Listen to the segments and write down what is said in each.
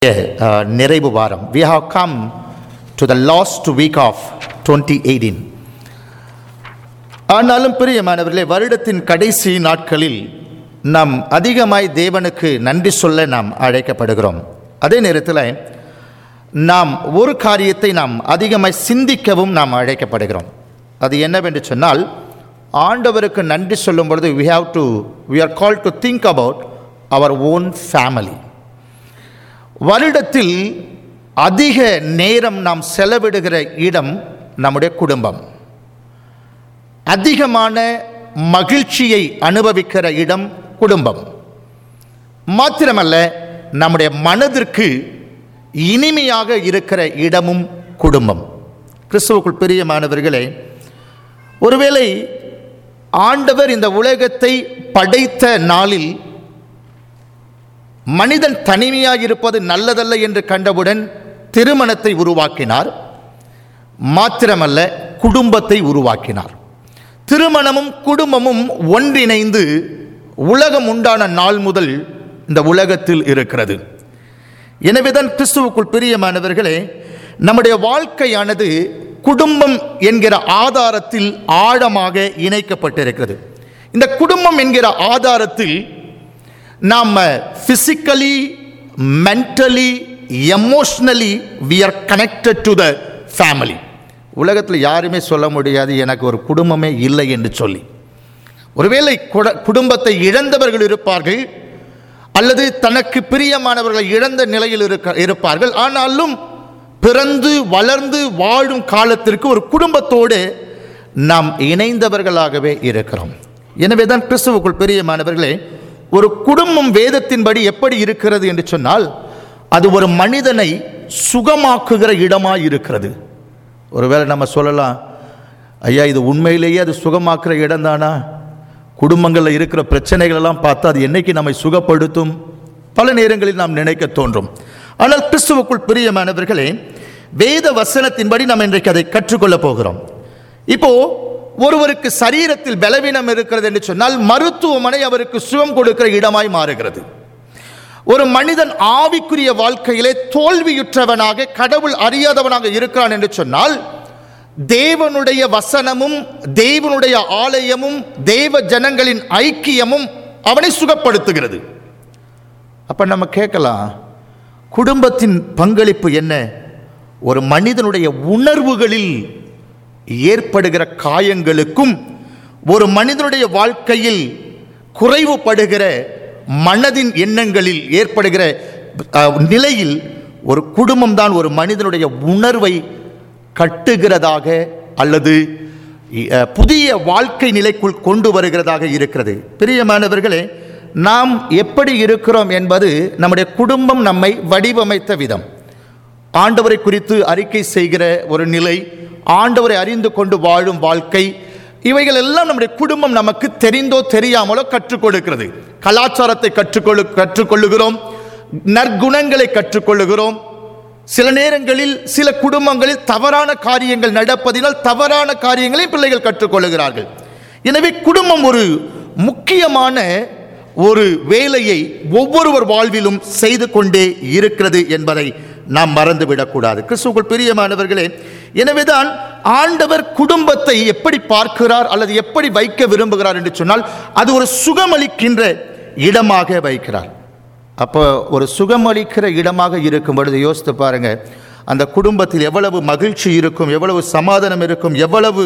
uh, நிறைவு வாரம் we have come to the last week of 2018 ஆனாலும் பிரியமானவர்களே வருடத்தின் கடைசி நாட்களில் நாம் அதிகமாய் தேவனுக்கு நன்றி சொல்ல நாம் அழைக்கப்படுகிறோம் அதே நேரத்தில் நாம் ஒரு காரியத்தை நாம் அதிகமாய் சிந்திக்கவும் நாம் அழைக்கப்படுகிறோம் அது என்னவென்று சொன்னால் ஆண்டவருக்கு நன்றி சொல்லும் பொழுது we have to we are called to think about our own family வருடத்தில் அதிக நேரம் நாம் செலவிடுகிற இடம் நம்முடைய குடும்பம் அதிகமான மகிழ்ச்சியை அனுபவிக்கிற இடம் குடும்பம் மாத்திரமல்ல நம்முடைய மனதிற்கு இனிமையாக இருக்கிற இடமும் குடும்பம் கிறிஸ்துவுக்குள் பிரியமானவர்களே ஒருவேளை ஆண்டவர் இந்த உலகத்தை படைத்த நாளில் மனிதன் தனிமையாக இருப்பது நல்லதல்ல என்று கண்டவுடன் திருமணத்தை உருவாக்கினார் மாத்திரமல்ல குடும்பத்தை உருவாக்கினார் திருமணமும் குடும்பமும் ஒன்றிணைந்து உலகம் உண்டான நாள் முதல் இந்த உலகத்தில் இருக்கிறது எனவேதான் கிறிஸ்துவுக்குள் பிரியமானவர்களே நம்முடைய வாழ்க்கையானது குடும்பம் என்கிற ஆதாரத்தில் ஆழமாக இணைக்கப்பட்டிருக்கிறது இந்த குடும்பம் என்கிற ஆதாரத்தில் நாம் physically mentally emotionally we are connected to the family உலகத்தில் யாருமே சொல்ல முடியாது எனக்கு ஒரு குடும்பமே இல்லை என்று சொல்லி ஒருவேளை குட- குடும்பத்தை இழந்தவர்கள் இருப்பார்கள் அல்லது தனக்கு பிரியமானவர்களை இழந்த நிலையில் இருக்க இருப்பார்கள் ஆனாலும் பிறந்து வளர்ந்து வாழும் காலத்திற்கு ஒரு குடும்பத்தோடு நாம் இணைந்தவர்களாகவே இருக்கிறோம் எனவே தான் கிறிஸ்துவுக்குள் பிரியமானவர்களே ஒரு குடும்பம் வேதத்தின்படி எப்படி இருக்கிறது என்று சொன்னால் அது ஒரு மனிதனை சுகமாக்குகிற இடமாய் இருக்கிறது ஒருவேளை நம்ம சொல்லலாம் ஐயா இது உண்மையிலேயே அது சுகமாக்குற இடம்தானா குடும்பங்களில் இருக்கிற பிரச்சனைகள் எல்லாம் பார்த்தா அது என்னைக்கு நம்மை சுகப்படுத்தும் பல நேரங்களில் நாம் நினைக்க தோன்றும் ஆனால் கிறிஸ்துவுக்குள் பிரியமானவர்களே வேத வசனத்தின்படி நாம் இன்றைக்கு அதை கற்றுக்கொள்ளப் போகிறோம் இப்போ ஒருவருக்கு சரீரத்தில் பலவீனம் இருக்கிறது என்று சொன்னால் மருத்துவமனை அவருக்கு சுகம் கொடுக்கிற இடமாய் மாறுகிறது ஒரு மனிதன் ஆவிக்குரிய வாழ்க்கையிலே தோல்வியுற்றவனாக கடவுள் அறியாதவனாக இருக்கிறான் என்று சொன்னால் தேவனுடைய வசனமும் தேவனுடைய ஆலயமும் தேவ ஜனங்களின் ஐக்கியமும் அவனை சுகப்படுத்துகிறது அப்ப நம்ம கேட்கலாம் குடும்பத்தின் பங்களிப்பு என்ன ஒரு மனிதனுடைய உணர்வுகளில் ஏற்படுகிற காயங்களுக்கும் ஒரு மனிதனுடைய வாழ்க்கையில் குறைவுபடுகிற மனதின் எண்ணங்களில் ஏற்படுகிற அஹ், நிலையில் ஒரு குடும்பம் தான் ஒரு மனிதனுடைய உணர்வை கட்டுகிறதாக அல்லது அஹ், புதிய வாழ்க்கை நிலைக்குள் கொண்டு வருகிறதாக இருக்கிறது பிரியமானவர்களே நாம் எப்படி இருக்கிறோம் என்பது நம்முடைய குடும்பம் நம்மை வடிவமைத்த விதம் ஆண்டவரை குறித்து அறிக்கை செய்கிற ஒரு நிலை ஆண்டவரை அறிந்து கொண்டு வாழும் வாழ்க்கை இவைகள் எல்லாம் நம்முடைய குடும்பம் நமக்கு தெரிந்தோ தெரியாமலோ கற்றுக் கொடுக்கிறது கலாச்சாரத்தை கற்றுக்கொள்ளு கற்றுக்கொள்ளுகிறோம் நற்குணங்களை கற்றுக்கொள்ளுகிறோம் சில நேரங்களில் சில குடும்பங்களில் தவறான காரியங்கள் நடப்பதினால் தவறான காரியங்களை பிள்ளைகள் கற்றுக்கொள்ளுகிறார்கள் எனவே குடும்பம் ஒரு முக்கியமான ஒரு வேலையை ஒவ்வொருவர் வாழ்விலும் செய்து கொண்டே இருக்கிறது என்பதை நாம் மறந்துவிடக்கூடாது கிறிஸ்துக்குள் பிரியமானவர்களே எனவேதான் ஆண்டவர் குடும்பத்தை எப்படி பார்க்கிறார் அல்லது எப்படி வைக்க விரும்புகிறார் என்று சொன்னால் அது ஒரு சுகமளிக்கின்ற இடமாக வைக்கிறார் அப்போ ஒரு சுகமளிக்கிற இடமாக இருக்கும் பொழுது யோசித்து பாருங்க அந்த குடும்பத்தில் எவ்வளவு மகிழ்ச்சி இருக்கும் எவ்வளவு சமாதானம் இருக்கும் எவ்வளவு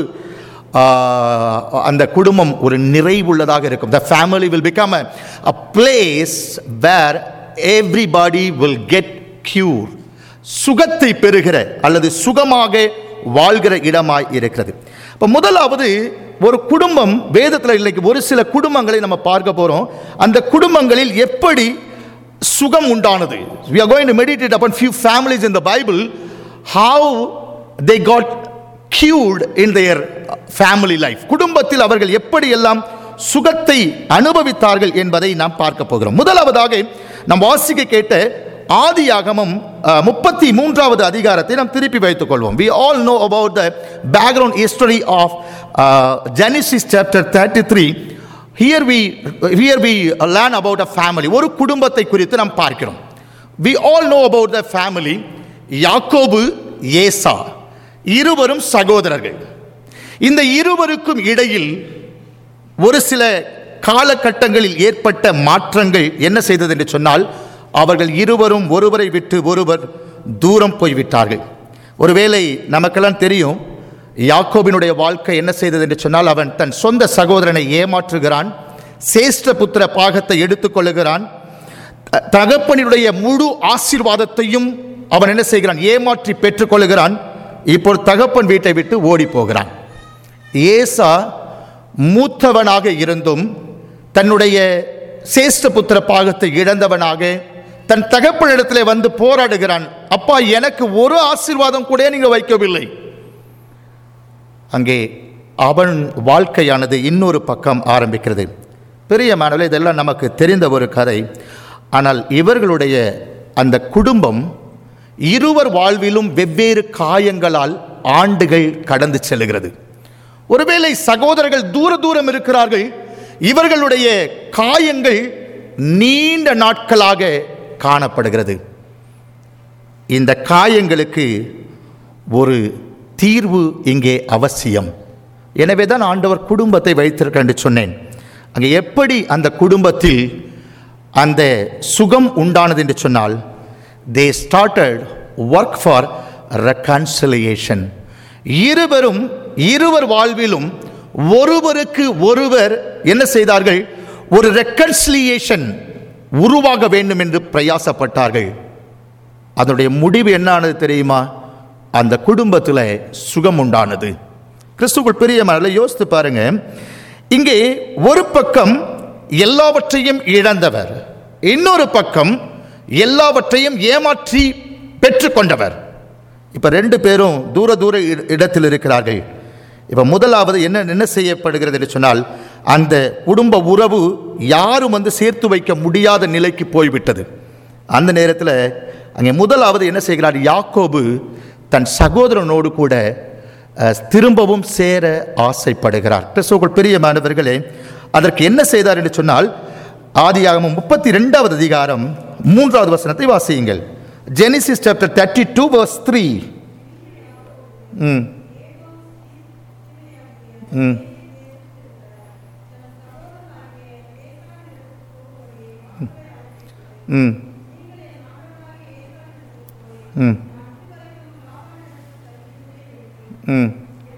ஆஹ், அந்த குடும்பம் ஒரு நிறைவுள்ளதாக இருக்கும் the family will become a place where everybody will get cure சுகத்தை பெறுகிற அல்லது சுகமாக வாழ்கிற இடமாய் இருக்கிறது இப்போ முதலாவது ஒரு குடும்பம் வேதத்தில் இன்னைக்கு ஒரு சில குடும்பங்களை நம்ம பார்க்க போறோம் அந்த குடும்பங்களில் எப்படி சுகம் உண்டானது we are going to meditate upon few families in the bible how they got cured in their family life குடும்பத்தில் அவர்கள் எப்படி எல்லாம் சுகத்தை அனுபவித்தார்கள் என்பதை நாம் பார்க்க போகிறோம் முதலாவதாக நாம் வாசிக்க கேட்ட ஆதியாகமம் அஹ், முப்பத்தி மூன்றாவது அதிகாரத்தை நாம் திருப்பி வைத்துக் கொள்வோம் we all know about the background history of uh, genesis chapter 33 here we here we learn about a family ஒரு குடும்பத்தை குறித்து நாம் பார்க்கிறோம் we all know about the family யாக்கோபு ஏசா இருவரும் சகோதரர்கள் இந்த இருவருக்கும் இடையில் ஒரு சில காலகட்டங்களில் ஏற்பட்ட மாற்றங்கள் என்ன செய்தது என்று சொன்னால் அவர்கள் இருவரும் ஒருவரை விட்டு ஒருவர் தூரம் போய்விட்டார்கள் ஒருவேளை நமக்கெல்லாம் தெரியும் யாக்கோபினுடைய வாழ்க்கை என்ன செய்தது என்று சொன்னால் அவன் தன் சொந்த சகோதரனை ஏமாற்றுகிறான் சேஷ்ட புத்திர பாகத்தை எடுத்துக்கொள்ளுகிறான் த- தகப்பனினுடைய முழு ஆசீர்வாதத்தையும் அவன் என்ன செய்கிறான் ஏமாற்றி பெற்றுக்கொள்ளுகிறான் இப்போ தகப்பன் வீட்டை விட்டு ஓடி போகிறான் ஏசா மூத்தவனாக இருந்தும் தன்னுடைய சேஷ்ட புத்திர பாகத்தை இழந்தவனாக தன் தகப்பனிடத்திலே வந்து போராடுகிறான் அப்பா எனக்கு ஒரு ஆசீர்வாதம் கூட நீங்க வைக்கவில்லை அங்கே அவன் வாழ்க்கையானது இன்னொரு பக்கம் ஆரம்பிக்கிறது பெரிய மாணவர்களே இதெல்லாம் நமக்கு தெரிந்த ஒரு கதை ஆனால் இவர்களுடைய அந்த குடும்பம் இருவர் வாழ்விலும் வெவ்வேறு காயங்களால் ஆண்டுகள் கடந்து செல்லுகிறது ஒருவேளை சகோதரர்கள் தூர தூரம் இருக்கிறார்கள் இவர்களுடைய காயங்கள் நீண்ட நாட்களாக காணப்படுகிறது இந்த காயங்களுக்கு ஒரு தீர்வு இங்கே அவசியம் எனவே தான் ஆண்டவர் குடும்பத்தை வைத்திருக்க என்று சொன்னேன் அங்கே எப்படி அந்த குடும்பத்தில் அந்த சுகம் உண்டானது என்று சொன்னால் they started work for reconciliation இருவரும் இருவர் வாழ்விலும் ஒருவருக்கு ஒருவர் என்ன செய்தார்கள் ஒரு ரெக்கன்சிலியேஷன் உருவாக வேண்டும் என்று பிரயாசப்பட்டார்கள் அதனுடைய முடிவு என்ன ஆனது தெரியுமா அந்த குடும்பத்தில் சுகம் உண்டானது கிறிஸ்துக்குள் பிரியமான யோசித்து பாருங்க இங்கே ஒரு பக்கம் எல்லாவற்றையும் இழந்தவர் இன்னொரு பக்கம் எல்லாவற்றையும் ஏமாற்றி பெற்றுக்கொண்டவர் இப்போ ரெண்டு பேரும் தூர தூர இட- இடத்தில் இருக்கிறார்கள் இப்போ முதலாவது என்ன என்ன செய்யப்படுகிறது என்று சொன்னால் அந்த குடும்ப உறவு யாரும் வந்து சேர்த்து வைக்க முடியாத நிலைக்கு போய்விட்டது அந்த நேரத்தில் அங்கே முதலாவது என்ன செய்கிறார் யாக்கோபு தன் சகோதரனோடு கூட அஹ், திரும்பவும் சேர ஆசைப்படுகிறார் கிறிஸ்துவுக்குள் பிரியமானவர்களே அதற்கு என்ன செய்தார் என்று சொன்னால் ஆதியாகமம் முப்பத்தி ரெண்டாவது அதிகாரம் மூன்றாவது வசனத்தை வாசியுங்கள் Genesis chapter thirty two verse three ம் ம் ம் ம் ம்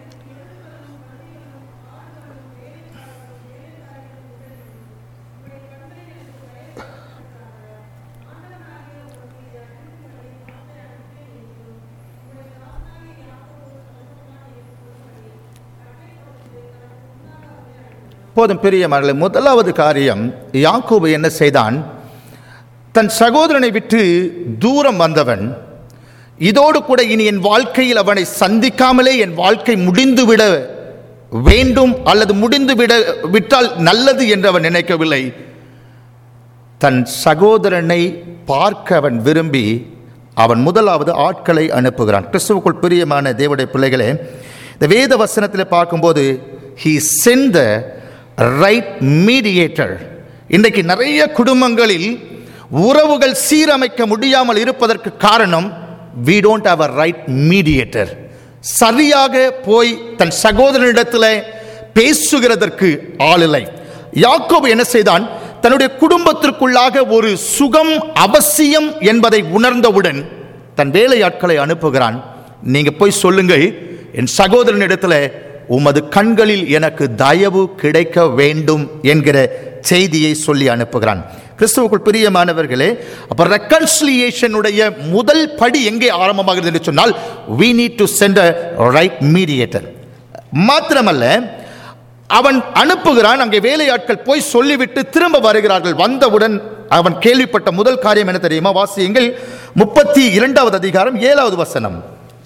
போதும் பெரிய மகளே முதலாவது காரியம் யாக்கோபு என்ன செய்தான் தன் சகோதரனை விட்டு தூரம் வந்தவன் இதோடு கூட இனி என் வாழ்க்கையில் அவனை சந்திக்காமலே என் வாழ்க்கை முடிந்துவிட வேண்டும் அல்லது முடிந்துவிட விட்டால் நல்லது என்று அவன் நினைக்கவில்லை தன் சகோதரனை பார்க்க அவன் விரும்பி அவன் முதலாவது ஆட்களை அனுப்புகிறான் கிறிஸ்துவுக்குள் பிரியமான தேவனுடைய பிள்ளைகளே இந்த வேத வசனத்தில் பார்க்கும்போது he sent the right mediator இன்றைக்கு நிறைய குடும்பங்களில் உறவுகள் சீரமைக்க முடியாமல் இருப்பதற்கு காரணம் we don't have a right mediator சரியாக போய் தன் சகோதரனிடத்தில் பேசுகிறதற்கு ஆளில்லை யாக்கோபு என்ன செய்தான் தன்னுடைய குடும்பத்திற்குள்ளாக ஒரு சுகம் அவசியம் என்பதை உணர்ந்தவுடன் தன் வேலையாட்களை அனுப்புகிறான் நீங்க போய் சொல்லுங்கள் என் சகோதரனிடத்தில் உமது கண்களில் எனக்கு தயவு கிடைக்க வேண்டும் என்கிற செய்தியை சொல்லி அனுப்புகிறான் கிறிஸ்துவுக்குள் பிரியமானவர்களே அப்ப ரெக்கன்சிலியேஷனுடைய முதல் படி எங்கே ஆரம்பமாகிறது என்று சொன்னால் we need to send a right mediator மாத்திரமல்ல அவன் அனுப்புகிறான் அங்கே வேலையாட்கள் போய் சொல்லிவிட்டு திரும்ப வருகிறார்கள் வந்தவுடன் அவன் கேள்விப்பட்ட முதல் காரியம் என்ன தெரியுமா வாசியுங்கள் முப்பத்தி இரண்டாவது அதிகாரம் ஏழாவது வசனம்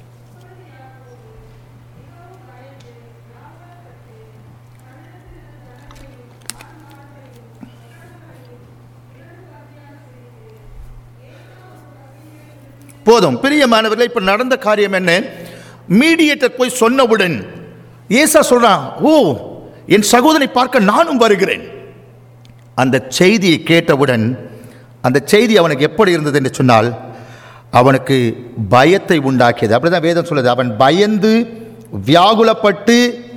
போதும் பிரியமானவர்களே இப்ப நடந்த காரியம் என்ன மீடியேட்டர் போய் சொன்னவுடன் ஏசா சொல்றான் ஓ என் சகோதரனை பார்க்க நானும் வருகிறேன் அந்த செய்தியை கேட்டவுடன் அந்த செய்தி அவனுக்கு எப்படி இருந்தது என்று சொன்னால் அவனுக்கு பயத்தை உண்டாக்கியது அப்படிதான் வேதம் சொல்லுது அவன் பயந்து வியாகுலப்பட்டு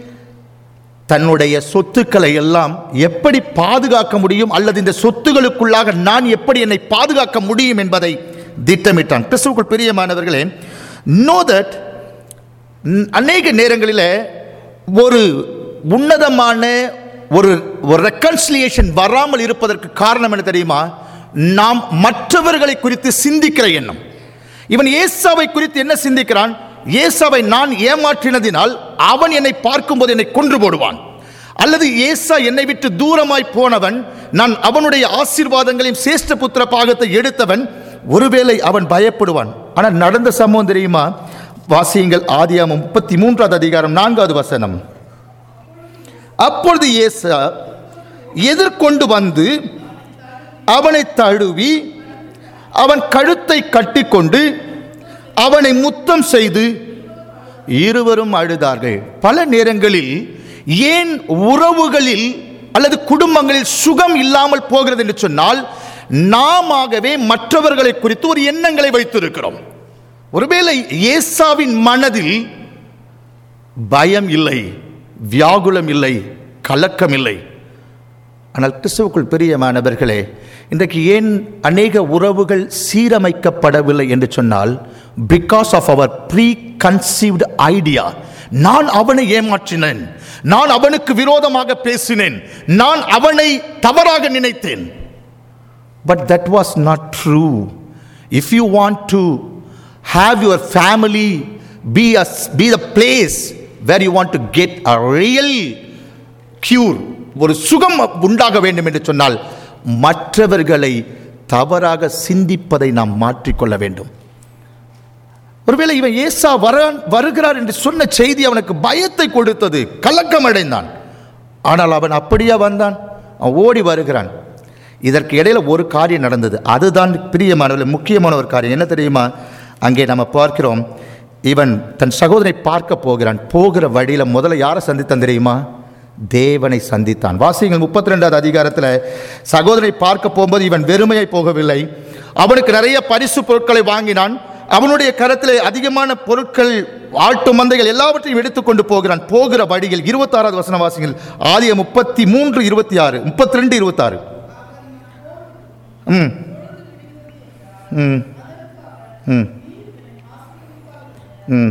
தன்னுடைய சொத்துக்களை எல்லாம் எப்படி பாதுகாக்க முடியும் அல்லது இந்த சொத்துகளுக்குள்ளாக நான் எப்படி என்னை பாதுகாக்க முடியும் என்பதை திட்டமிட்டான் கிறிஸ்துவுக்குள் பிரியமானவர்களே நோ தட் அநேக நேரங்களில் ஒரு உன்னதமான ஒரு ஒரு ரெக்கன்சிலியேஷன் வராமல் இருப்பதற்கு காரணம் என்ன தெரியுமா நாம் மற்றவர்களை குறித்து சிந்திக்கிற எண்ணம் இவன் ஏசாவை குறித்து என்ன சிந்திக்கிறான் ஏசாவை நான் ஏமாற்றினதினால் அவன் என்னை பார்க்கும்போது என்னை கொன்று போடுவான் அல்லது ஏசா என்னை விட்டு தூரமாய் போனவன் நான் அவனுடைய ஆசீர்வாதங்களையும் சேஷ்ட புத்திர பாகத்தை எடுத்தவன் ஒருவேளை அவன் பயப்படுவான் ஆனால் நடந்த சம்பவம் தெரியுமா வாசியங்கள் ஆதியாமம் முப்பத்தி மூன்றாவது அதிகாரம் நான்காவது வசனம் அப்பொழுது ஏசா எதிர்கொண்டு வந்து அவனை தழுவி அவன் கழுத்தை கட்டிக்கொண்டு அவனை முத்தம் செய்து இருவரும் அழுதார்கள் பல நேரங்களில் ஏன் உறவுகளில் அல்லது குடும்பங்களில் சுகம் இல்லாமல் போகிறது என்று சொன்னால் நாமவே மற்றவர்களை குறித்து ஒரு எண்ணங்களை வைத்திருக்கிறோம் ஒருவேளை ஏசாவின் மனதில் பயம் இல்லை வியாகுலம் இல்லை கலக்கம் இல்லை ஆனால் கிறிஸ்துவுக்குள் பிரியமானவர்களே இன்றைக்கு ஏன் அநேக உறவுகள் சீரமைக்கப்படவில்லை என்று சொன்னால் பிகாஸ் ஆஃப் அவர் ப்ரீ கன்சீவ்டு ஐடியா நான் அவனை ஏமாற்றினேன் நான் அவனுக்கு விரோதமாக பேசினேன் நான் அவனை தவறாக நினைத்தேன் but that was not true if you want to have your family be as be the place where you want to get a real cure ஒரு சுகம் உண்டாக வேண்டும் என்று சொன்னால் மற்றவர்களை தவறாக சிந்திப்பதை நாம் மாற்றிக்கொள்ள வேண்டும் ஒருவேளை இவன் ஏசா வர வருகிறார் என்று சொன்ன செய்தி அவனுக்கு பயத்தை கொடுத்தது கலக்கம் அடைந்தான் ஆனால் அவன் அப்படியே வந்தான் அவன் ஓடி வருகிறான் இதற்கு இடையில ஒரு காரியம் நடந்தது அதுதான் பிரியமான முக்கியமான ஒரு காரியம் என்ன தெரியுமா அங்கே நம்ம பார்க்கிறோம் இவன் தன் சகோதரனை பார்க்க போகிறான் போகிற வழியில் முதல்ல யாரை சந்தித்தான் தெரியுமா தேவனை சந்தித்தான் வாசியங்கள் முப்பத்தி ரெண்டாவது அதிகாரத்தில் சகோதரனை பார்க்க போகும்போது இவன் வெறுமையை போகவில்லை அவனுக்கு நிறைய பரிசு பொருட்களை வாங்கினான் அவனுடைய கரத்தில் அதிகமான பொருட்கள் ஆட்டு மந்தைகள் எல்லாவற்றையும் எடுத்துக்கொண்டு போகிறான் போகிற வழியில் இருபத்தாறாவது வசன வாசிகள் ஆதிய முப்பத்தி மூன்று இருபத்தி ஆறு முப்பத்தி ரெண்டு இருபத்தாறு ம் ம் ம் ம்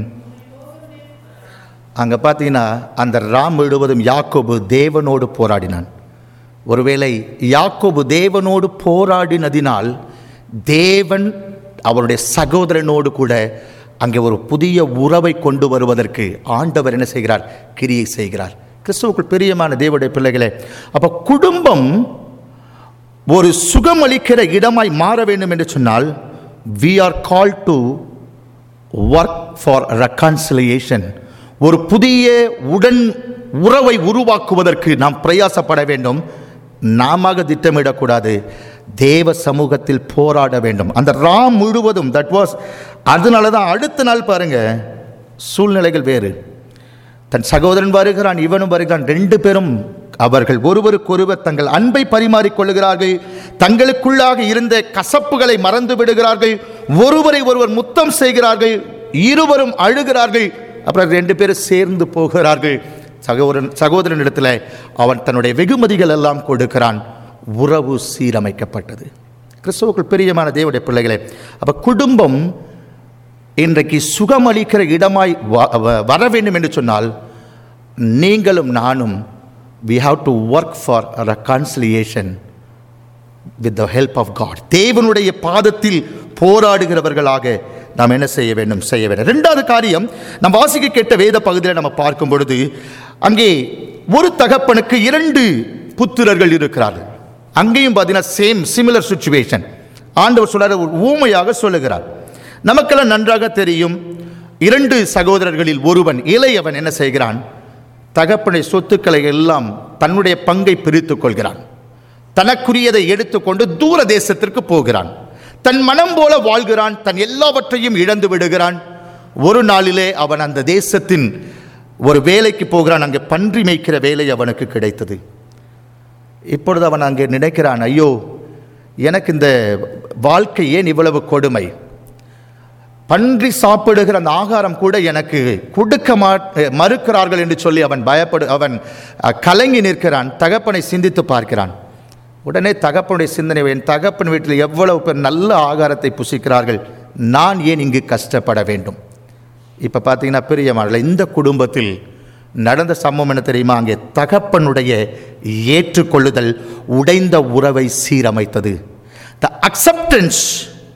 அங்கே பார்த்தீங்கன்னா அந்த ராம் முழுவதும் யாக்கோபு தேவனோடு போராடினான் ஒருவேளை யாக்கோபு தேவனோடு போராடினதினால் தேவன் அவருடைய சகோதரனோடு கூட அங்கே ஒரு புதிய உறவை கொண்டு வருவதற்கு ஆண்டவர் என்ன செய்கிறார் கிரியை செய்கிறார் கிறிஸ்துவுக்குள் பிரியமான தேவனுடைய பிள்ளைகளே அப்போ குடும்பம் ஒரு சுகமளிக்கிற இடமாய் மாற வேண்டும் என்று சொன்னால் we are call to work for reconciliation ஒரு புதிய உடன் உறவை உருவாக்குவதற்கு நாம் பிரயாசப்பட வேண்டும் நாம திட்டமிடக்கூடாது தேவ சமூகத்தில் போராட வேண்டும் அந்த ராம் முழுவதும் தட் வாஸ் அதனால தான் அடுத்த நாள் பாருங்க சூழ்நிலைகள் வேறு தன் சகோதரன் வருகிறான் இவனும் வருகிறான் ரெண்டு பேரும் அவர்கள் ஒருவருக்கொருவர் தங்கள் அன்பை பரிமாறிக்கொள்கிறார்கள் தங்களுக்குள்ளாக இருந்த கசப்புகளை மறந்து விடுகிறார்கள் ஒருவரை ஒருவர் முத்தம் செய்கிறார்கள் இருவரும் அழுகிறார்கள் அப்புறம் ரெண்டு பேரும் சேர்ந்து போகிறார்கள் சகோதரன் சகோதரனிடத்தில் அவன் தன்னுடைய வெகுமதிகள் எல்லாம் கொடுக்கிறான் உறவு சீரமைக்கப்பட்டது கிறிஸ்துவுக்குள் பிரியமான தேவனுடைய பிள்ளைகளே அப்போ குடும்பம் இன்றைக்கு சுகமளிக்கிற இடமாய் வ- வ- வர வேண்டும் என்று சொன்னால் நீங்களும் நானும் we have to work for a reconciliation with the help of God தேவனுடைய பாதத்தில் போராடுகிறவர்களாக நாம் என்ன செய்ய வேண்டும் செய்ய வேண்டும் ரெண்டாவது காரியம் நாம் வாசிக்க கேட்ட வேத பகுதியில் நம்ம பார்க்கும் பொழுது அங்கே ஒரு தகப்பனுக்கு இரண்டு புத்திரர்கள் இருக்கிறார்கள் அங்கேயும் பார்த்தீங்கன்னா சேம் சிமிலர் சுச்சுவேஷன் ஆண்டவர் சொல்றாரு ஒரு ஊமையாக சொல்லுகிறார் நமக்கெல்லாம் நன்றாக தெரியும் இரண்டு சகோதரர்களில் ஒருவன் இளையவன் என்ன செய்கிறான் தகப்பனை சொத்துக்களை எல்லாம் தன்னுடைய பங்கை பிரித்துக் கொள்கிறான் தனக்குரியதை எடுத்துக்கொண்டு தூர தேசத்திற்கு போகிறான் தன் மனம் போல வாழ்கிறான் தன் எல்லாவற்றையும் இழந்து விடுகிறான் ஒரு நாளிலே அவன் அந்த தேசத்தின் ஒரு வேலைக்கு போகிறான் அங்கே பன்றி மேய்க்கிற வேலை அவனுக்கு கிடைத்தது இப்பொழுது அவன் அங்கே நினைக்கிறான் ஐயோ எனக்கு இந்த வாழ்க்கை ஏன் இவ்வளவு கொடுமை பன்றி சாப்பிடுகிற அந்த ஆகாரம் கூட எனக்கு கொடுக்க மா மறுக்கிறார்கள் என்று சொல்லி அவன் பயப்படு அவன் அஹ், கலங்கி நிற்கிறான் தகப்பனை சிந்தித்து பார்க்கிறான் உடனே தகப்பனுடைய சிந்தனை என் தகப்பன் வீட்டில் எவ்வளவு பேர் நல்ல ஆகாரத்தை புசிக்கிறார்கள் நான் ஏன் இங்கு கஷ்டப்பட வேண்டும் இப்போ பார்த்தீங்கன்னா பிரியமானல இந்த குடும்பத்தில் நடந்த சம்பவம் என்ன தெரியுமா அங்கே தகப்பனுடைய ஏற்றுக்கொள்ளுதல் உடைந்த உறவை சீரமைத்தது the acceptance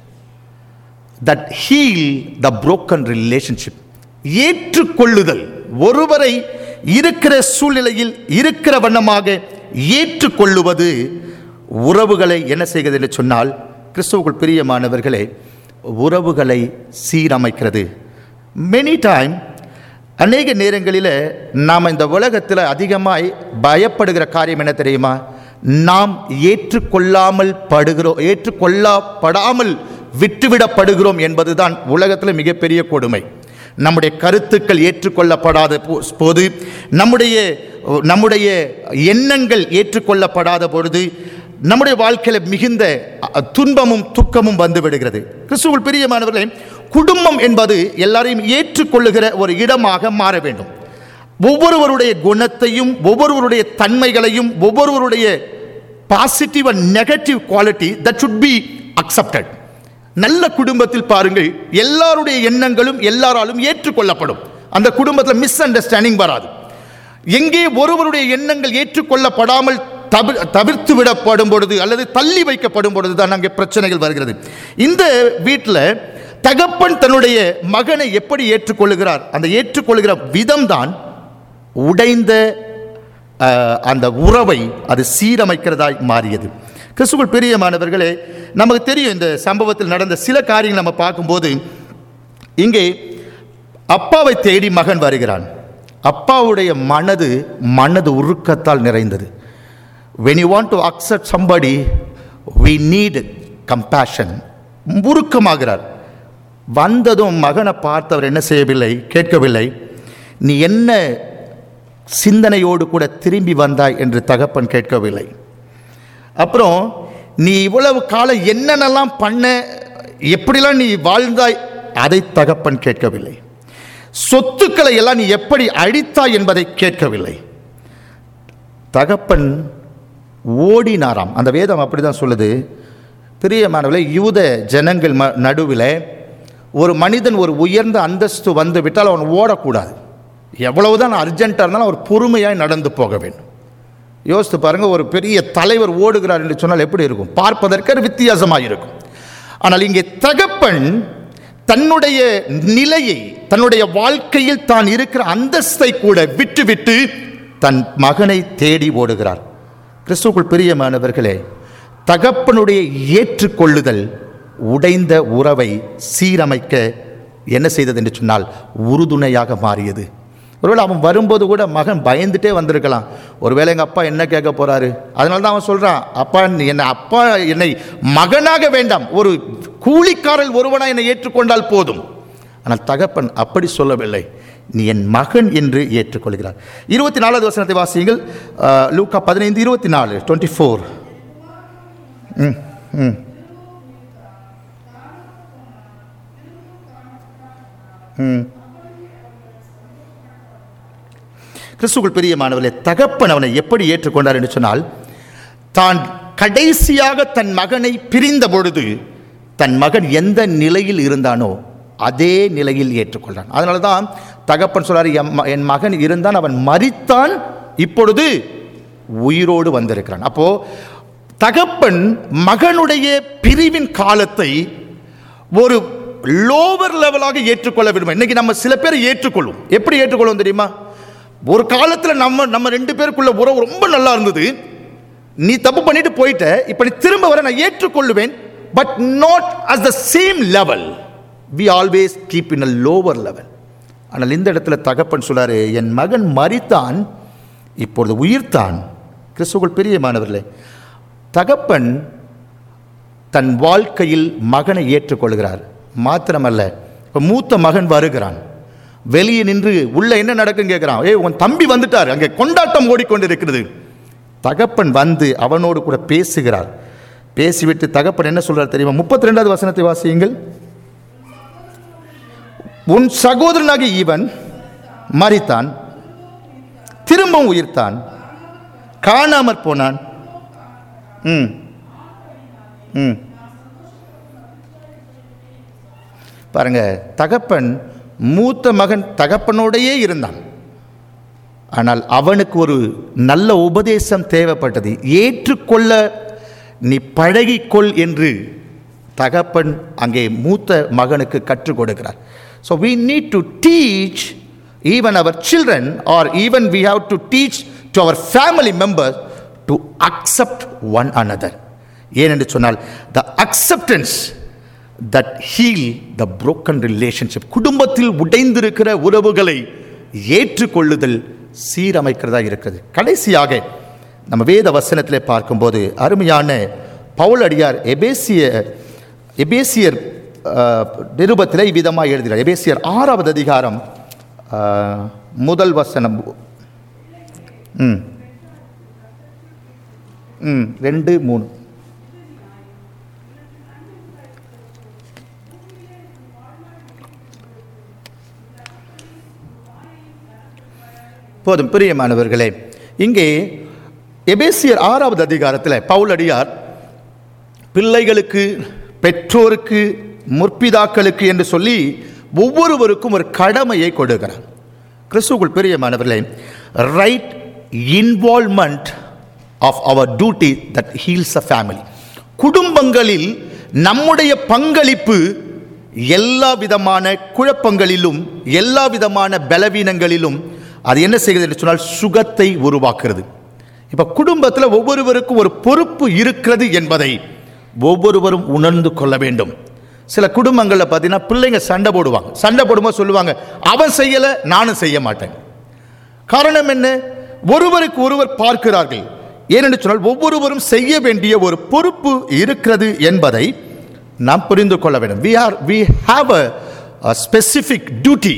that heal the broken relationship ஏற்றுக்கொள்ளுதல் ஒருவரை இருக்கிற சூழ்நிலையில் இருக்கிற வண்ணமாக ஏற்றுக்கொள்ளுவது உறவுகளை என்ன செய்கிறது என்று சொன்னால் கிறிஸ்துவுக்குள் பிரியமானவர்களே உறவுகளை சீரமைக்கிறது மெனி டைம் அநேக நேரங்களில் நாம் இந்த உலகத்தில் அதிகமாய் பயப்படுகிற காரியம் என்ன தெரியுமா நாம் ஏற்றுக்கொள்ளாமல் படுகிறோம் ஏற்றுக்கொள்ளப்படாமல் விட்டுவிடப்படுகிறோம் என்பதுதான் உலகத்தில் மிகப்பெரிய கொடுமை நம்முடைய கருத்துக்கள் ஏற்றுக்கொள்ளப்படாத போ- போது நம்முடைய நம்முடைய எண்ணங்கள் ஏற்றுக்கொள்ளப்படாத பொழுது நம்முடைய வாழ்க்கையில் மிகுந்த அ, துன்பமும் துக்கமும் வந்து விடுகிறது கிறிஸ்துவுள் பிரியமானவர்களே குடும்பம் என்பது எல்லாரையும் ஏற்றுக்கொள்ளுகிற ஒரு இடமாக மாற வேண்டும் ஒவ்வொருவருடைய குணத்தையும் ஒவ்வொருவருடைய தன்மைகளையும் ஒவ்வொருவருடைய positive and negative quality that should be accepted நல்ல குடும்பத்தில் பாருங்கள் எல்லாருடைய எண்ணங்களும் எல்லாராலும் ஏற்றுக்கொள்ளப்படும் அந்த குடும்பத்தில் மிஸ் அண்டர்ஸ்டாண்டிங் வராது எங்கே ஒருவருடைய எண்ணங்கள் ஏற்றுக்கொள்ளப்படாமல் தவிர தவிர்த்து விடப்படும் பொழுது அல்லது தள்ளி வைக்கப்படும் பொழுது தான் அங்கே பிரச்சனைகள் வருகிறது இந்த வீட்டில் தகப்பன் தன்னுடைய மகனை எப்படி ஏற்றுக்கொள்ளுகிறார் அந்த ஏற்றுக்கொள்ளுகிற விதம்தான் உடைந்த அஹ், அந்த உறவை அது சீரமைக்கிறதாய் மாறியது கிறிஸ்துக்குள் பிரியமானவர்களே நமக்கு தெரியும் இந்த சம்பவத்தில் நடந்த சில காரியங்கள் நம்ம பார்க்கும்போது இங்கே அப்பாவை தேடி மகன் வருகிறான் அப்பாவுடைய மனது மனது உருக்கத்தால் நிறைந்தது when you want to accept somebody we need compassion உருக்கமாகிறார் வந்ததும் மகனை பார்த்தவர் என்ன செய்யவில்லை கேட்கவில்லை நீ என்ன சிந்தனையோடு கூட திரும்பி வந்தாய் என்று தகப்பன் கேட்கவில்லை அப்புறம் நீ இவ்வளவு காலம் என்னென்னலாம் பண்ண எப்படிலாம் நீ வாழ்ந்தாய் அதை தகப்பன் கேட்கவில்லை சொத்துக்களை எல்லாம் நீ எப்படி அழித்தாய் என்பதை கேட்கவில்லை தகப்பன் ஓடினாராம் அந்த வேதம் அப்படிதான் சொல்லுது பிரியமானவர்களே யூத ஜனங்கள் ம நடுவில் ஒரு மனிதன் ஒரு உயர்ந்த அந்தஸ்து வந்து விட்டால் அவன் ஓடக்கூடாது எவ்வளவுதான் அர்ஜென்ட்டாக இருந்தாலும் அவர் பொறுமையாய் நடந்து போக வேண்டும் யோசித்து பாருங்க ஒரு பெரிய தலைவர் ஓடுகிறார் என்று சொன்னால் எப்படி இருக்கும் பார்ப்பதற்கு அது வித்தியாசமாக இருக்கும் ஆனால் இங்கே தகப்பன் தன்னுடைய நிலையை தன்னுடைய வாழ்க்கையில் தான் இருக்கிற அந்தஸ்தை கூட விட்டுவிட்டு தன் மகனை தேடி ஓடுகிறார் கிறிஸ்துக்குள் பிரியமானவர்களே தகப்பனுடைய ஏற்றுக்கொள்ளுதல் உடைந்த உறவை சீரமைக்க என்ன செய்தது என்று சொன்னால் உறுதுணையாக மாறியது ஒருவேளை அவன் வரும்போது கூட மகன் பயந்துட்டே வந்திருக்கலாம் ஒருவேளை எங்கள் அப்பா என்ன கேட்க போறாரு அதனால தான் அவன் சொல்கிறான் அப்பா நீ என்னை அப்பா என்னை மகனாக வேண்டாம் ஒரு கூலிக்காரல் ஒருவனாக என்னை ஏற்றுக்கொண்டால் போதும் ஆனால் தகப்பன் அப்படி சொல்லவில்லை நீ என் மகன் என்று ஏற்றுக்கொள்கிறார் இருபத்தி நாலாவது வசனத்தை வாசியுங்கள் அஹ், லூக்கா பதினைந்து இருபத்தி நாலு டுவெண்ட்டி ஃபோர் ம் ம் ம் கிறிஸ்துக்குள் பிரியமானவர்களே தகப்பன் அவனை எப்படி ஏற்றுக்கொண்டார் என்று சொன்னால் தான் கடைசியாக தன் மகனை பிரிந்த பொழுது தன் மகன் எந்த நிலையில் இருந்தானோ அதே நிலையில் ஏற்றுக்கொண்டான் அதனால தான் தகப்பன் சொல்றாரு "என் ம- என் மகன் இருந்தான் அவன் மரித்தான் இப்பொழுது உயிரோடு வந்திருக்கிறான் அப்போ தகப்பன் மகனுடைய பிரிவின் காலத்தை ஒரு லோவர் லெவலாக ஏற்றுக்கொள்ள விரும்ப இன்னைக்கு நம்ம சில பேர் ஏற்றுக்கொள்வோம் எப்படி ஏற்றுக்கொள்வோம் தெரியுமா ஒரு காலத்தில் நம்ம நம்ம ரெண்டு பேருக்குள்ள உறவு ரொம்ப நல்லா இருந்தது நீ தப்பு பண்ணிட்டு போயிட்ட இப்போ நீ திரும்ப வர நான் ஏற்றுக்கொள்ளுவேன் but not as the same level we always keep in a lower level ஆனால் இந்த இடத்துல தகப்பன் சொல்றாரு என் மகன் மரித்தான் இப்பொழுது உயிர்த்தான் கிறிஸ்துவுக்குள் பிரியமானவர்களே தகப்பன் தன் வாழ்க்கையில் மகனை ஏற்றுக்கொள்கிறார் மாத்திரமல்ல இப்போ மூத்த மகன் வருகிறான் வெளியே நின்று உள்ள என்ன நடக்குன்னு கேட்குறான் ஏய் உன் தம்பி வந்துட்டார் அங்கே கொண்டாட்டம் ஓடிக்கொண்டிருக்கிறது தகப்பன் வந்து அவனோடு கூட பேசுகிறார் பேசிவிட்டு தகப்பன் என்ன சொல்றார் தெரியுமா முப்பத்தி ரெண்டாவது வசனத்தை வாசியுங்கள் உன் சகோதரனாகிய இவன் மரித்தான் திரும்பவும் உயிர்த்தான் காணாமற் போனான் ம் ம் பாருங்க தகப்பன் மூத்த மகன் தகப்பனோடையே இருந்தான் ஆனால் அவனுக்கு ஒரு நல்ல உபதேசம் தேவைப்பட்டது ஏற்றுக்கொள்ள நீ பழகிக்கொள் என்று தகப்பன் அங்கே மூத்த மகனுக்கு கற்றுக் கொடுக்கிறார் so we need to teach even our children are even we have to teach to our family members to accept one another ஏனென்று சொன்னால் the acceptance that heal the broken relationship குடும்பத்தில் உடைந்திருக்கிற உறவுகளை ஏற்றுக்கொள்ளுதல் சீரமைக்கிறதா இருக்கிறது கடைசியாக நம்ம வேத வசனத்திலே பார்க்கும்போது அருமையான பவுல் அடியார் எபேசிய எபேசியர் அஹ், நிருபத்திலே இவ்விதமாக எழுதுகிறார் எபேசியர் ஆறாவது அதிகாரம் அஹ், முதல் வசனம் ம் ம் ரெண்டு மூணு போதும் பிரியமானவர்களே இங்கே எபேசியர் ஆறாவது அதிகாரத்தில் பவுலடியார் பிள்ளைகளுக்கு பெற்றோருக்கு முற்பிதாக்களுக்கு என்று சொல்லி ஒவ்வொருவருக்கும் ஒரு கடமையை கொடுக்கிறார் கிறிஸ்துக்குள் பிரியமானவர்களே right involvement of our duty that heals a family குடும்பங்களில் நம்முடைய பங்களிப்பு எல்லா விதமான குழப்பங்களிலும் எல்லா விதமான பலவீனங்களிலும் அது என்ன செய்கிறது என்று சொன்னால் சுகத்தை உருவாக்குறது இப்போ குடும்பத்தில் ஒவ்வொருவருக்கும் ஒரு பொறுப்பு இருக்கிறது என்பதை ஒவ்வொருவரும் உணர்ந்து கொள்ள வேண்டும் சில குடும்பங்களில் பார்த்தீங்கன்னா பிள்ளைங்க சண்டை போடுவாங்க சண்டை போடும்போது சொல்லுவாங்க அவன் செய்யலை நானும் செய்ய மாட்டேன் காரணம் என்ன ஒருவருக்கு ஒருவர் பார்க்கிறார்கள் ஏனென்று சொன்னால் ஒவ்வொருவரும் செய்ய வேண்டிய ஒரு பொறுப்பு இருக்கிறது என்பதை நாம் புரிந்து கொள்ள வேண்டும் we are we have a specific duty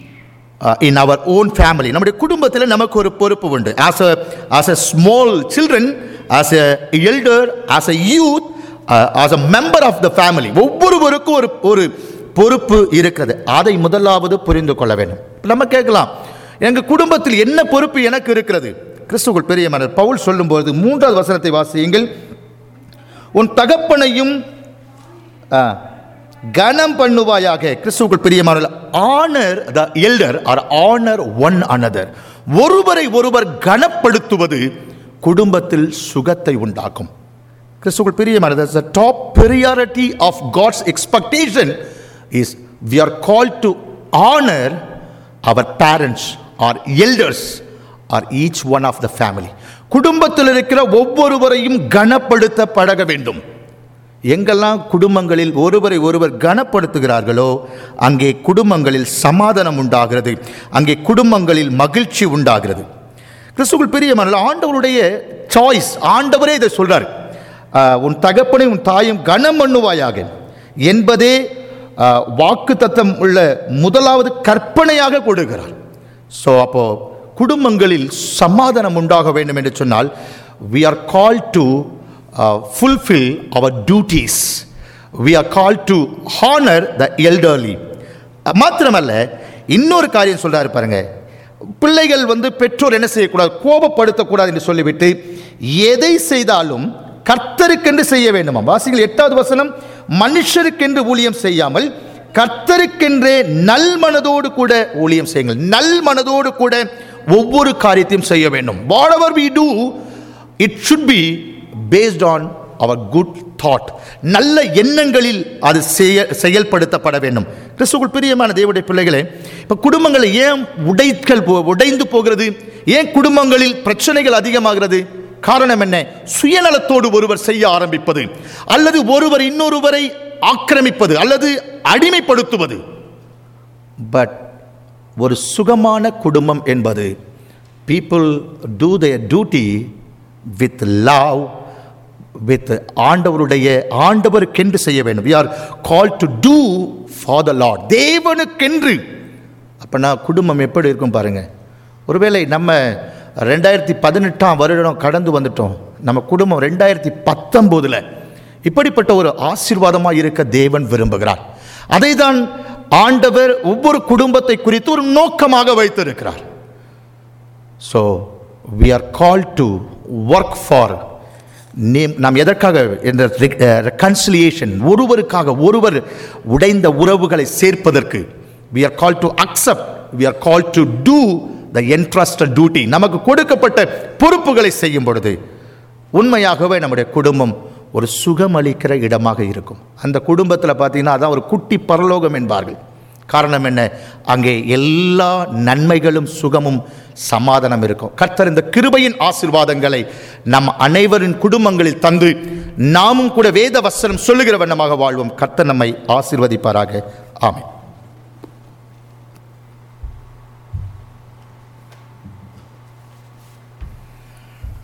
in our own family நம்முடைய குடும்பத்தில் நமக்கு ஒரு பொறுப்பு உண்டு as a as a small children as a elder as a youth as a member of the family ஒவ்வொருவருக்கும் ஒரு ஒரு பொறுப்பு இருக்கிறது அதை முதலாவது புரிந்து கொள்ள வேண்டும் நம்ம கேட்கலாம் எங்கள் குடும்பத்தில் என்ன பொறுப்பு எனக்கு இருக்கிறது கிறிஸ்துக்குள் பெரிய மன்னர் பவுல் சொல்லும்போது மூன்றாவது வசனத்தை வாசியுங்கள் உன் தகப்பனையும் ஆ, கனம் பண்ணுவாயாக கிறிஸ்துவுக்குள் பிரியமானவர்கள் honour the elder or honour one another ஒருவரை ஒருவர் கனப்படுத்துவது குடும்பத்தில் சுகத்தை உண்டாக்கும் கிறிஸ்துக்குள் பிரியமானது the top priority of God's expectation is we are called to honor our parents or elders or each one of the family குடும்பத்தில் இருக்கிற ஒவ்வொருவரையும் கனப்படுத்த பழக வேண்டும் எங்கெல்லாம் குடும்பங்களில் ஒருவரை ஒருவர் கனப்படுத்துகிறார்களோ அங்கே குடும்பங்களில் சமாதானம் உண்டாகிறது அங்கே குடும்பங்களில் மகிழ்ச்சி உண்டாகிறது கிறிஸ்துக்குள் பிரியமான ஆண்டவருடைய சாய்ஸ் ஆண்டவரே இதை சொல்றார் ஆஹ், உன் தகப்பனை உன் தாயும் கனம் பண்ணுவாயாக என்பதே வாக்கு தத்தம் உள்ள முதலாவது கற்பனையாக கொடுக்கிறார் ஸோ அப்போ குடும்பங்களில் சமாதானம் உண்டாக வேண்டும் என்று சொன்னால் we are called to uh, fulfill our duties we are called to honor the elderly அஹ் மாத்திரமல்ல இன்னொரு காரியம் சொல்றாரு பாருங்க பிள்ளைகள் வந்து பெற்றோர் என்ன செய்யக்கூடாது கோபப்படுத்தக்கூடாது என்று சொல்லிவிட்டு எதை செய்தாலும் கர்த்தருக்கென்று செய்ய வேண்டுமா வாசிகள் எட்டாவது வசனம் மனுஷருக்கென்று ஊழியம் செய்யாமல் கர்த்தருக்கென்றே நல் மனதோடு கூட ஊழியம் செய்யுங்கள் நல் மனதோடு கூட ஒவ்வொரு காரியத்தையும் செய்ய வேண்டும் whatever we do it should be based on our good thought நல்ல எண்ணங்களில் அது செய்ய செயல்படுத்தப்பட வேண்டும் கிறிஸ்துக்குள் பிரியமான தேவனுடைய பிள்ளைகளே இப்போ குடும்பங்களை ஏன் உடைகள் போ- உடைந்து போகிறது ஏன் குடும்பங்களில் பிரச்சனைகள் அதிகமாகிறது காரணம் என்ன சுயநலத்தோடு ஒருவர் செய்ய ஆரம்பிப்பது அல்லது ஒருவர் இன்னொருவரை ஆக்கிரமிப்பது அல்லது அடிமைப்படுத்துவது பட் ஒரு சுகமான குடும்பம் என்பது people do their duty with love with ஆண்டவருடைய ஆண்டவருக்கென்று செய்ய வேண்டும் we are called to do for the Lord தேவனுக்கென்று அப்போனா குடும்பம் எப்படி இருக்கும் பாருங்க ஒருவேளை நம்ம ரெண்டாயிரத்தி பதினெட்டாம் வருடம் கடந்து வந்துட்டோம் நம்ம குடும்பம் ரெண்டாயிரத்தி பத்தொம்போதில் இப்படிப்பட்ட ஒரு ஆசீர்வாதமாக இருக்க தேவன் விரும்புகிறார் அதை தான் ஆண்டவர் ஒவ்வொரு குடும்பத்தை குறித்து ஒரு நோக்கமாக வைத்திருக்கிறார் so we are call to work for name நாம் எதற்காக இந்த ரெக்கன்சிலியேஷன் ஒருவருக்காக ஒருவர் உடைந்த உறவுகளை சேர்ப்பதற்கு we are call to accept we are call to do the entrusted duty நமக்கு கொடுக்கப்பட்ட பொறுப்புகளை செய்யும் பொழுது உண்மையாகவே நம்முடைய குடும்பம் ஒரு சுகமளிக்கிற இடமாக இருக்கும் அந்த குடும்பத்தில் பார்த்தீங்கன்னா அதான் ஒரு குட்டி பரலோகம் என்பார்கள் காரணம் என்ன அங்கே எல்லா நன்மைகளும் சுகமும் சமாதானம் இருக்கும் கர்த்தர் இந்த கிருபையின் ஆசீர்வாதங்களை நம் அனைவரின் குடும்பங்களில் தந்து நாமும் கூட வேத வசனம் சொல்லுகிற வண்ணமாக வாழ்வோம் கர்த்தர் நம்மை ஆசீர்வதிப்பாராக ஆமென்